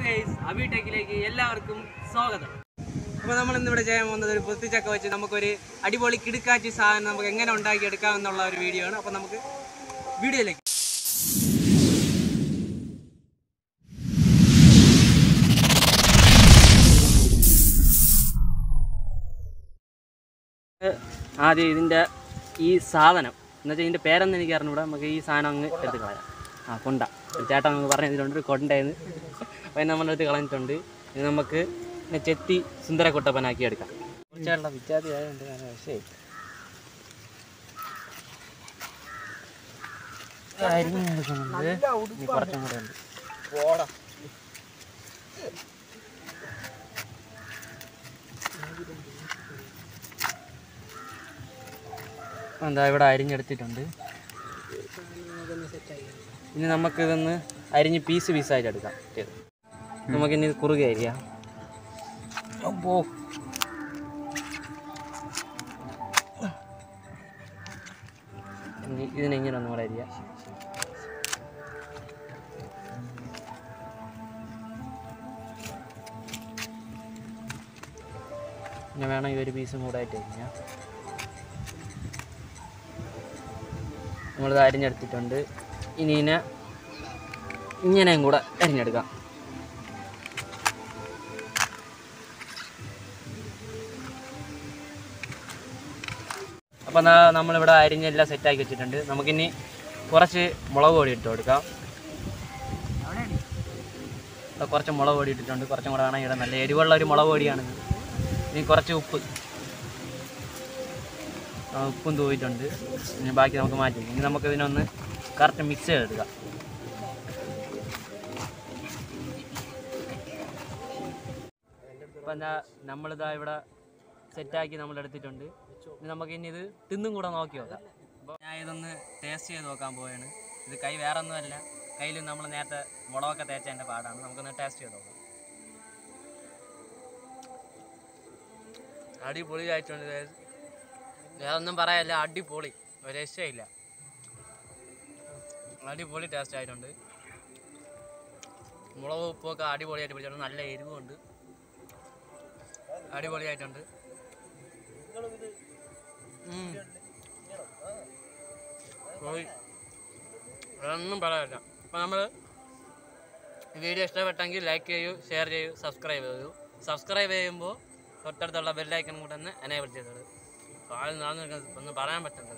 Guys അബിടെക്കിലേക്ക് എല്ലാവർക്കും സ്വാഗതം അപ്പോൾ നമ്മൾ ഇന്നിവിടെ ചെയ്യാൻ പോകുന്നത് ഒരു പൊത്തിച്ചക്ക വെച്ച് നമുക്കൊരു അടിപൊളി കിടുക്കാച്ചി സാധനം നമുക്ക് എങ്ങനെ ഉണ്ടാക്കിയെടുക്കാം എന്നുള്ള ഒരു വീഡിയോ ആണ് അപ്പോൾ നമുക്ക് വീഡിയോയിലേക്ക് ആദ്യം ഇതിൻ്റെ ഈ സാധനം എന്നുവെച്ചാൽ ഇതിൻ്റെ പേരെന്ന് എനിക്ക് അറിഞ്ഞൂടാ നമുക്ക് ഈ സാധനം അങ്ങ് എടുത്ത് കളയാം ആ കൊണ്ട ഒരു ചേട്ടൻ നമുക്ക് പറഞ്ഞു തന്നിട്ടുണ്ട് ഒരു കൊണ്ടേന്ന് അപ്പോൾ നമ്മളെ എടുത്ത് കളഞ്ഞിട്ടുണ്ട് ഇത് നമുക്ക് ഇതിനെ ചെത്തി സുന്ദര കുട്ടപ്പനാക്കി എടുക്കാം കുറച്ചുള്ള വിദ്യാർത്ഥി ആയതുകൊണ്ട് ഞാൻ പക്ഷേ അരിഞ്ഞെടുക്കുന്നുണ്ട് ഇനി കുറച്ചും കൂടെ ഉണ്ട് എന്താ ഇവിടെ അരിഞ്ഞെടുത്തിട്ടുണ്ട് ഇനി നമുക്കിതൊന്ന് അരിഞ്ഞ് പീസ് പീസായിട്ട് എടുക്കാം ചെയ്ത് നമുക്കിനി ഇത് കുറുകെ അരിയാം അപ്പോ ഇനി ഇതിനെ ഇങ്ങനെ ഒന്നും കൂടെ അരിയാം പിന്നെ വേണമെങ്കിൽ ഒരു പീസും കൂടെ ആയിട്ട് അരിഞ്ഞാൽ നമ്മളിത് അരിഞ്ഞെടുത്തിട്ടുണ്ട് ഇനി ഇതിനെ ഇങ്ങനെയും കൂടെ അരിഞ്ഞെടുക്കാം അപ്പം എന്നാ നമ്മളിവിടെ അരിഞ്ഞെല്ലാം സെറ്റാക്കി വെച്ചിട്ടുണ്ട് നമുക്കിനി കുറച്ച് മുളക് പൊടി ഇട്ട് കൊടുക്കാം ഇപ്പൊ കുറച്ച് മുളക് പൊടി ഇട്ടിട്ടുണ്ട് കുറച്ചും കൂടെ വേണമെങ്കിൽ ഇടാം നല്ല എരിവുള്ള ഒരു മുളക് പൊടിയാണ് ഇനി കുറച്ച് ഉപ്പ് ആ, ഉപ്പും തൂവിട്ടുണ്ട് ഇനി ബാക്കി നമുക്ക് മാറ്റി ഇനി നമുക്ക് ഇതിനൊന്ന് കറക്റ്റ് മിക്സ് ചെയ്തെടുക്കാം അപ്പം എന്താ നമ്മളിതാ ഇവിടെ സെറ്റാക്കി നമ്മൾ എടുത്തിട്ടുണ്ട് ഇനി നമുക്ക് ഇനി ഇത് തിന്നും കൂടെ നോക്കി നോക്കാം അപ്പോൾ ഞാൻ ഇതൊന്ന് ടേസ്റ്റ് ചെയ്ത് നോക്കാൻ പോവാണ് ഇത് കൈ വേറെ ഒന്നുമല്ല കയ്യിൽ നമ്മൾ നേരത്തെ മുളകൊക്കെ തേച്ചതിൻ്റെ പാടാണ് നമുക്കൊന്ന് ടേസ്റ്റ് ചെയ്ത് നോക്കാം അടിപൊളിയായിട്ടുണ്ട് guys. വേറെ ഒന്നും പറയാനില്ല അടിപൊളി ഒരു രക്ഷയില്ല അടിപൊളി ടേസ്റ്റ് ആയിട്ടുണ്ട് മുളക് ഉപ്പൊക്കെ അടിപൊളിയായിട്ട് പിടിച്ചിട്ടുണ്ട് നല്ല എരിവുണ്ട് അടിപൊളിയായിട്ടുണ്ട് ഉം. പൊളി. വേറൊന്നും പറയാനില്ല അപ്പോൾ നമ്മൾ വീഡിയോ ഇഷ്ടപ്പെട്ടെങ്കിൽ ലൈക്ക് ചെയ്യൂ ഷെയർ ചെയ്യൂ സബ്സ്ക്രൈബ് ചെയ്യൂ സബ്സ്ക്രൈബ് ചെയ്യുമ്പോൾ തൊട്ടടുത്തുള്ള ബെല്ലൈക്കൺ കൂടെ ഒന്ന് എനേബിൾ ചെയ്തത് കാലിൽ നടന്നു ഒന്നും പറയാൻ പറ്റുന്നില്ല